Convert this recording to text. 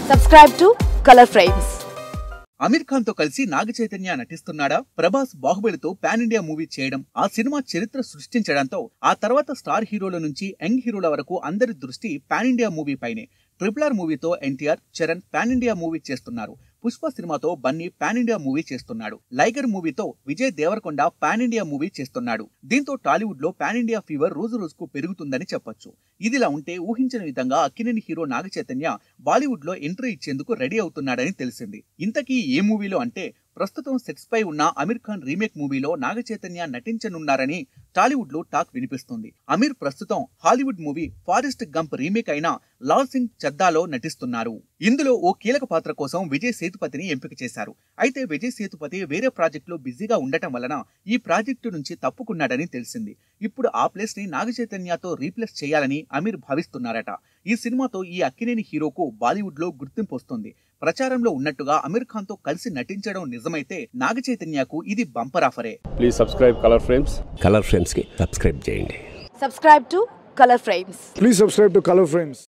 Subscribe to Color Frames. Aamir Khan తో కలిసి నాగ చైతన్య నటిస్తున్నాడా ప్రభాస్ బాహుబలితో పాన్ ఇండియా మూవీ చేయడం ఆ సినిమా చరిత్ర సృష్టించడంతో ఆ తర్వాత స్టార్ హీరోల నుంచి యంగ్ హీరోల వరకు అందరి దృష్టి పాన్ ఇండియా మూవీ పైనే ట్రిపుల్ ఆర్ మూవీతో NTR Charan pan India movie చేస్తున్నారు పుష్ప సినిమాతో బన్నీ పాన్ ఇండియా మూవీ చేస్తున్నాడు లైగర్ మూవీతో Vijay Deverakonda pan India movie చేస్తున్నాడు దీంతో టాలీవుడ్ లో పాన్ ఇండియా ఫీవర్ రోజు రోజుకు పెరుగుతుందని చెప్పొచ్చు ఇదిలా ఉంటే ఊహించని విధంగా అక్కినేని హీరో నాగ చైతన్య బాలీవుడ్ లో ఎంట్రీ ఇచ్చేందుకు రెడీ అవుతున్నాడని తెలిసింది ఇంతకీ ఏ మూవీలో అంటే ప్రస్తుతం సెట్స్ పై ఉన్న అమీర్ ఖాన్ రీమేక్ మూవీలో నాగ చైతన్య నటించనున్నారని టాలీవుడ్ లో టాక్ వినిపిస్తుంది అమీర్ ప్రస్తుతం Hollywood movie Forrest Gump remake అయిన లాల్ సింగ్ చద్దాలో నటిస్తున్నారు ఇందులో ఓ కీలక పాత్ర కోసం విజయ్ సేతుపతిని ఎంపిక చేశారు అయితే విజయ్ సేతుపతి వేరే ప్రాజెక్టులో బిజీగా ఉండటం వలన ఈ ప్రాజెక్టు నుంచి తప్పుకున్నాడని తెలిసింది ఇప్పుడు ఆ ప్లేస్ ని నాగ చైతన్యతో రీప్లేస్ చేయాలని అమీర్ భావిస్తున్నారట ఈ సినిమాతో ఈ అక్కినేని హీరోకు బాలీవుడ్ లో గుర్తింపు వస్తుంది ప్రచారంలో ఉన్నట్టుగా అమీర్ ఖాన్ తో కలిసి నటించడం నిజమైతే నాగ చైతన్యకు ఇది బంపర్ ఆఫరే please subscribe colour frames colour ఫ్రేమ్స్కి సబ్స్క్రైబ్ చేయండి Subscribe to Color Frames. Please subscribe to Color Frames.